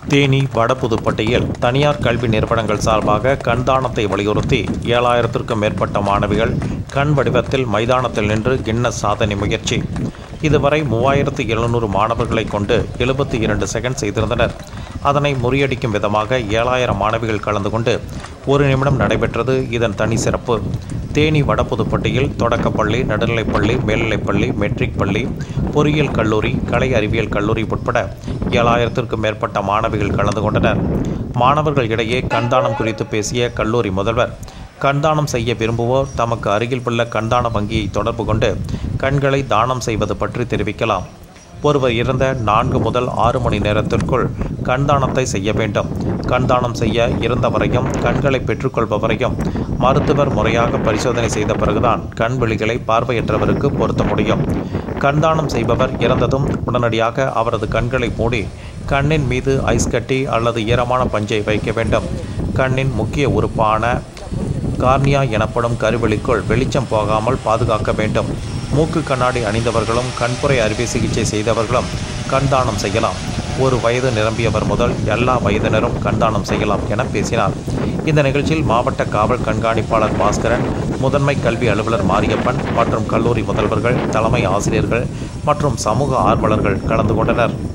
தேனி வடபுதுப்பட்டியில் தனியார் கல்வி நிறுவனங்கள் சார்பாக கண்தானத்தை வலியுறுத்தி ஏழாயிரத்திற்கும் மேற்பட்ட மாணவிகள் கண் வடிவத்தில் மைதானத்தில் நின்று கின்னஸ் சாதனை முயற்சி இதுவரை மூவாயிரத்து எழுநூறு மாணவர்களை கொண்டு எழுபத்தி இரண்டு செகண்ட் செய்திருந்தனர் அதனை முறியடிக்கும் விதமாக ஏழாயிரம் மாணவிகள் கலந்து கொண்டு ஒரு நிமிடம் நடைபெற்றது இதன் தனி சிறப்பு தேனி வடபுதுப்பட்டியில் தொடக்கப்பள்ளி நடுநிலைப்பள்ளி மேல்நிலைப்பள்ளி மெட்ரிக் பள்ளி பொறியியல் கல்லூரி கலை அறிவியல் கல்லூரி உட்பட ஏழாயிரத்திற்கும் மேற்பட்ட மாணவிகள் கலந்து கொண்டனர் மாணவர்கள் இடையே கண்தானம் குறித்து பேசிய கல்லூரி முதல்வர் கண்தானம் செய்ய விரும்புவோர் தமக்கு அருகில் உள்ள கண்தான வங்கியை தொடர்பு கொண்டு கண்களை தானம் செய்வது பற்றி தெரிவிக்கலாம் ஒருவர் இறந்த நான்கு முதல் ஆறு மணி நேரத்திற்குள் கண்தானத்தை செய்ய வேண்டும் கண்தானம் செய்ய இறந்தவரையும் கண்களை பெற்றுக்கொள்பவரையும் மருத்துவர் முறையாக பரிசோதனை செய்த பிறகுதான் கண் விழிகளை பார்வையற்றவருக்கு பொருத்த முடியும் கண்தானம் செய்பவர் இறந்ததும் உடனடியாக அவரது கண்களை மூடி கண்ணின் மீது ஐஸ் கட்டி அல்லது ஈரமான பஞ்சை வைக்க வேண்டும் கண்ணின் முக்கிய உறுப்பான கார்னியா எனப்படும் கருவெளிக்குள் வெளிச்சம் போகாமல் பாதுகாக்க வேண்டும் மூக்கு கண்ணாடி அணிந்தவர்களும் கண்புரை அறுவை சிகிச்சை செய்தவர்களும் கண்தானம் செய்யலாம் ஒரு வயது நிரம்பியவர் முதல் எல்லா வயதினரும் கண்தானம் செய்யலாம் என பேசினார் இந்த நிகழ்ச்சியில் மாவட்ட காவல் கண்காணிப்பாளர் பாஸ்கரன் முதன்மை கல்வி அலுவலர் மாரியப்பன் மற்றும் கல்லூரி முதல்வர்கள் தலைமை ஆசிரியர்கள் மற்றும் சமூக ஆர்வலர்கள் கலந்து கொண்டனர்